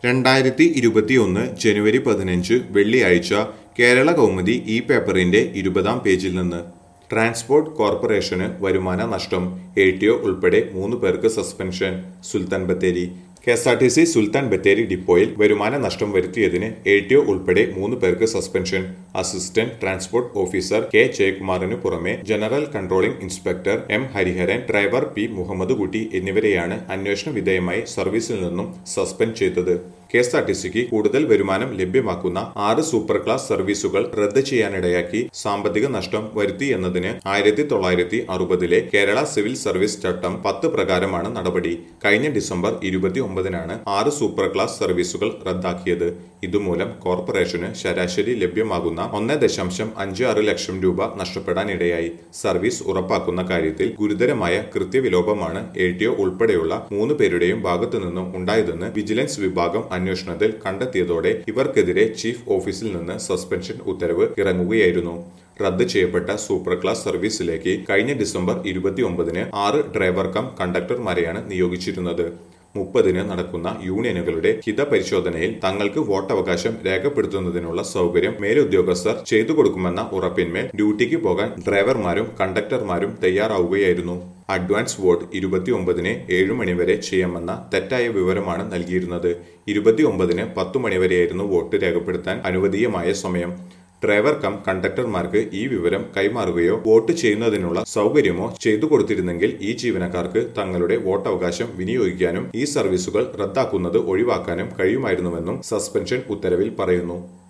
രണ്ടായിരത്തി ഇരുപത്തിയൊന്ന് ജനുവരി പതിനഞ്ച് വെള്ളിയാഴ്ച കേരള കൗമുദി ഈ പേപ്പറിന്റെ ഇരുപതാം പേജിൽ നിന്ന് ട്രാൻസ്പോർട്ട് കോർപ്പറേഷന് വരുമാന നഷ്ടം എ ടി ഒ ഉൾപ്പെടെ മൂന്ന് പേർക്ക് suspension Sultan Bathery K S R T C Sultan Bathery ഡിപ്പോയിൽ വരുമാന നഷ്ടം വരുത്തിയതിന് എ ടി ഒ ഉൾപ്പെടെ മൂന്ന് പേർക്ക് suspension assistant transport officer K ജയകുമാറിനു പുറമെ general controlling inspector M Hariharan driver P Muhammad Kutty എന്നിവരെയാണ് അന്വേഷണ വിധേയമായി സർവീസിൽ നിന്നും സസ്പെൻഡ് ചെയ്തത് കെ എസ് ആർ ടി സിക്ക് കൂടുതൽ വരുമാനം ലഭ്യമാക്കുന്ന ആറ് സൂപ്പർ ക്ലാസ് സർവീസുകൾ റദ്ദ് ചെയ്യാനിടയാക്കി സാമ്പത്തിക നഷ്ടം വരുത്തി എന്നതിന് ആയിരത്തി തൊള്ളായിരത്തി അറുപതിലെ കേരള സിവിൽ സർവീസ് ചട്ടം പത്ത് പ്രകാരമാണ് നടപടി കഴിഞ്ഞ ഡിസംബർ ഇരുപത്തി ഒമ്പതിനാണ് ആറ് സൂപ്പർ ക്ലാസ് സർവീസുകൾ റദ്ദാക്കിയത് ഇതുമൂലം കോർപ്പറേഷന് ശരാശരി ലഭ്യമാകുന്ന ഒന്ന് ദശാംശം അഞ്ച് ആറ് ലക്ഷം രൂപ നഷ്ടപ്പെടാനിടയായി സർവീസ് ഉറപ്പാക്കുന്ന കാര്യത്തിൽ ഗുരുതരമായ കൃത്യവിലോപമാണ് എ ടി ഒ ഉൾപ്പെടെയുള്ള മൂന്ന് പേരുടെയും ഭാഗത്തു നിന്നും ഉണ്ടായതെന്ന് വിജിലൻസ് വിഭാഗം അന്വേഷണത്തിൽ കണ്ടെത്തിയതോടെ ഇവർക്കെതിരെ ചീഫ് ഓഫീസിൽ നിന്ന് സസ്പെൻഷൻ ഉത്തരവ് ഇറങ്ങുകയായിരുന്നു റദ്ദ് ചെയ്യപ്പെട്ട സൂപ്പർ ക്ലാസ് സർവീസിലേക്ക് കഴിഞ്ഞ ഡിസംബർ ഇരുപത്തി ഒമ്പതിന് ആറ് ഡ്രൈവർ കം കണ്ടക്ടർമാരെയാണ് നിയോഗിച്ചിരുന്നത് മുപ്പതിന് നടക്കുന്ന യൂണിയനുകളുടെ ഹിതപരിശോധനയിൽ തങ്ങൾക്ക് വോട്ടവകാശം രേഖപ്പെടുത്തുന്നതിനുള്ള സൗകര്യം മേലുദ്യോഗസ്ഥർ ചെയ്തു കൊടുക്കുമെന്ന ഉറപ്പിന്മേൽ ഡ്യൂട്ടിക്ക് പോകാൻ ഡ്രൈവർമാരും കണ്ടക്ടർമാരും തയ്യാറാവുകയായിരുന്നു അഡ്വാൻസ് വോട്ട് ഇരുപത്തിയൊമ്പതിന് ഏഴു മണിവരെ ചെയ്യാമെന്ന തെറ്റായ വിവരമാണ് നൽകിയിരുന്നത് ഇരുപത്തിയൊമ്പതിന് പത്തു മണിവരെയായിരുന്നു വോട്ട് രേഖപ്പെടുത്താൻ അനുവദീയമായ സമയം ഡ്രൈവർ കം കണ്ടക്ടർമാർക്ക് ഈ വിവരം കൈമാറുകയോ വോട്ട് ചെയ്യുന്നതിനുള്ള സൗകര്യമോ ചെയ്തു കൊടുത്തിരുന്നെങ്കിൽ ഈ ജീവനക്കാർക്ക് തങ്ങളുടെ വോട്ടവകാശം വിനിയോഗിക്കാനും ഈ സർവീസുകൾ റദ്ദാക്കുന്നത് ഒഴിവാക്കാനും കഴിയുമായിരുന്നുവെന്നും സസ്പെൻഷൻ ഉത്തരവിൽ പറയുന്നു